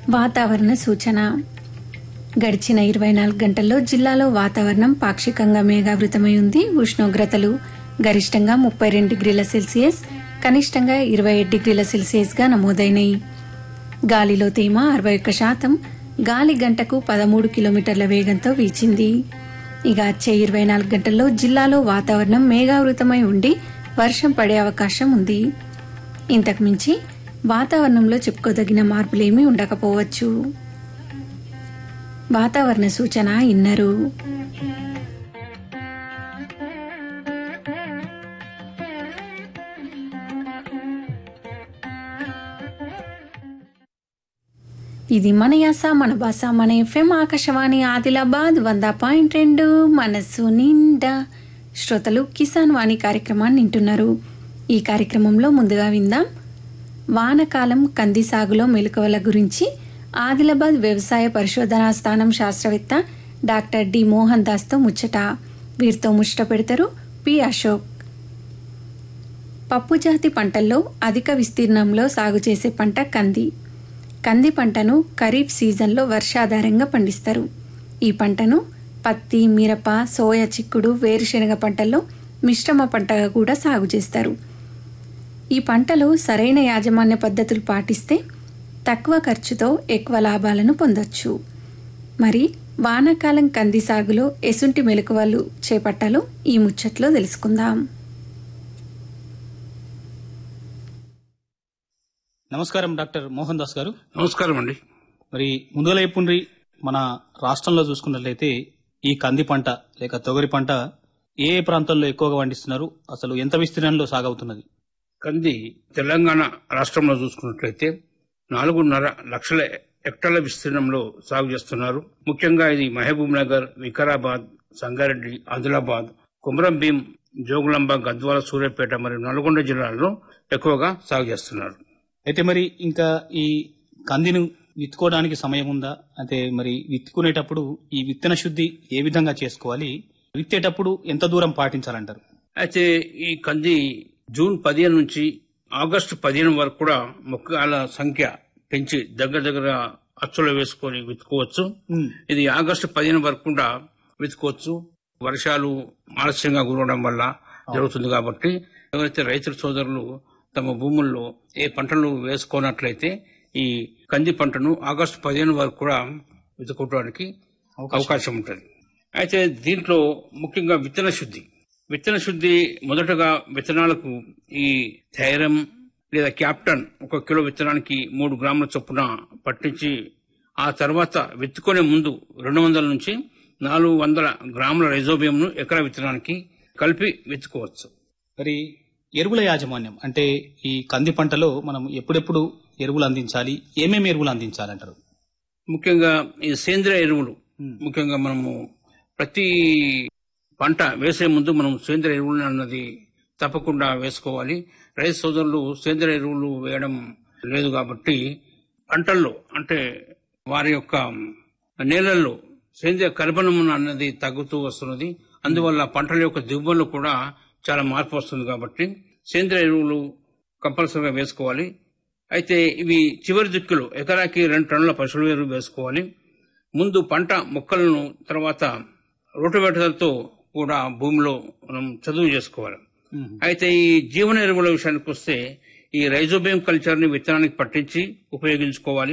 వాతావరణ సూచన గడిచిన ఇరవై నాలుగు గంటల్లో జిల్లాలో వాతావరణం పాక్షికంగా మేఘావృతమై ఉంది ఉష్ణోగ్రతలు గరిష్టంగా ముప్పై రెండు డిగ్రీల సెల్సియస్ కనిష్టంగా ఇరవై ఏడు డిగ్రీల సెల్సియస్ గా నమోదైనాయి గాలిలో తేమ అరవై ఒక్క శాతం గాలి గంటకు పదమూడు కిలోమీటర్ల వేగంతో వీచింది ఇక వచ్చే ఇరవై నాలుగు గంటల్లో జిల్లాలో వాతావరణం మేఘావృతమై ఉండి వర్షం పడే అవకాశం ఉంది ఇంతకు మించి వాతావరణంలో చెప్పుకోదగిన మార్పులేమీ ఉండకపోవచ్చు వాతావరణ సూచన ఇన్నరు ఇది మన యాస మన భాష మన ఎఫ్ఎం ఆకాశవాణి ఆదిలాబాద్ వంద పాయింట్ రెండు మనస్సు నిండా శ్రోతలు కిసాన్ వాణి కార్యక్రమాన్ని వింటున్నారు ఈ కార్యక్రమంలో ముందుగా విందాం వానకాలం కంది సాగులో మెలకువల గురించి ఆదిలాబాద్ వ్యవసాయ పరిశోధనా స్థానం శాస్త్రవేత్త డాక్టర్ డి మోహన్ దాస్తో ముచ్చట వీరితో ముచ్చట పెడతారు పి అశోక్ పప్పు జాతి పంటల్లో అధిక విస్తీర్ణంలో సాగు చేసే పంట కంది కంది పంటను ఖరీఫ్ సీజన్లో వర్షాధారంగా పండిస్తారు ఈ పంటను పత్తి మిరప సోయా చిక్కుడు వేరుశెనగ పంటల్లో మిశ్రమ పంటగా కూడా సాగు చేస్తారు ఈ పంటలో సరైన యాజమాన్య పద్ధతులు పాటిస్తే తక్కువ ఖర్చుతో ఎక్కువ లాభాలను పొందొచ్చు మరి వానాకాలం కంది సాగులో ఎసుంటి మెలకువలు చేపట్టాలో ఈ ముచ్చట్లో తెలుసుకుందాం నమస్కారం డాక్టర్ మోహన్ దాస్ గారు నమస్కారం అండి మరి ముందుగా చెప్పుండ్రి మన రాష్ట్రంలో చూసుకున్నట్లయితే ఈ కంది పంట లేక తొగరి పంట ఏ ఏ ప్రాంతాల్లో ఎక్కువగా పండిస్తున్నారు అసలు ఎంత విస్తీర్ణంలో సాగవుతున్నది కంది తెలంగాణ రాష్ట్రంలో చూసుకున్నట్లయితే నాలుగున్నర లక్షల హెక్టార్ల విస్తీర్ణంలో సాగు చేస్తున్నారు ముఖ్యంగా ఇది మహబూబ్ నగర్ వికారాబాద్ సంగారెడ్డి ఆదిలాబాద్ కుమరం భీం జోగులాంబ గద్వాల సూర్యాపేట మరియు నల్గొండ జిల్లాల్లో ఎక్కువగా సాగు చేస్తున్నారు అయితే మరి ఇంకా ఈ కందిని విత్తుకోవడానికి సమయం ఉందా అంటే మరి విత్తుకునేటప్పుడు ఈ విత్తన శుద్ధి ఏ విధంగా చేసుకోవాలి విత్తేటప్పుడు ఎంత దూరం పాటించాలంటారు అయితే ఈ కంది జూన్ పదిహేను నుంచి ఆగస్టు పదిహేను వరకు కూడా మొక్కల సంఖ్య పెంచి దగ్గర దగ్గర అచ్చులో వేసుకొని విత్తుకోవచ్చు ఉమ్, ఇది ఆగస్టు పదిహేను వరకు కూడా విత్తుకోవచ్చు వర్షాలు ఆలస్యంగా కురవడం వల్ల జరుగుతుంది కాబట్టి ఎవరైతే రైతుల సోదరులు తమ భూముల్లో ఏ పంటలు వేసుకోనట్లయితే ఈ కంది పంటను ఆగస్టు పదిహేను వరకు కూడా విత్తుకోవడానికి అవకాశం ఉంటుంది అయితే దీంట్లో ముఖ్యంగా విత్తన శుద్ధి విత్తన శుద్ధి మొదటగా విత్తనాలకు ఈ ధైర్యం లేదా క్యాప్టన్ ఒక కిలో విత్తనానికి మూడు గ్రాముల చొప్పున పట్టించి ఆ తర్వాత విత్తుకునే ముందు రెండు వందల నుంచి నాలుగు వందల గ్రాముల రైజోబియంను ఎకరా విత్తనానికి కలిపి విత్తుకోవచ్చు మరి ఎరువుల యాజమాన్యం అంటే ఈ కంది పంటలో మనం ఎప్పుడెప్పుడు ఎరువులు అందించాలి ఏమేమి ఎరువులు అందించాలంటారు ముఖ్యంగా ఈ సేంద్రియ ఎరువులు ఉమ్, ముఖ్యంగా మనము ప్రతి పంట వేసే ముందు మనం సేంద్రియ ఎరువులు అన్నది తప్పకుండా వేసుకోవాలి రైతు సోదరులు సేంద్రియ ఎరువులు వేయడం లేదు కాబట్టి పంటల్లో అంటే వారి యొక్క నేలల్లో సేంద్రియ కర్బనం అన్నది తగ్గుతూ వస్తున్నది అందువల్ల పంటల యొక్క దిగుబడులు కూడా చాలా మార్పు వస్తుంది కాబట్టి సేంద్రియ ఎరువులు కంపల్సరీగా వేసుకోవాలి అయితే ఇవి చివరి దిక్కులు ఎకరాకి రెండు టన్నుల పశువుల ఎరువు వేసుకోవాలి ముందు పంట మొక్కలను తర్వాత రోటోవేటర్తో కూడా భూమిలో మనం చదువు చేసుకోవాలి ఉమ్. అయితే ఈ జీవన ఎరువుల విషయానికి వస్తే ఈ రైజోబియం కల్చర్ ని విత్తనానికి పట్టించి ఉపయోగించుకోవాలి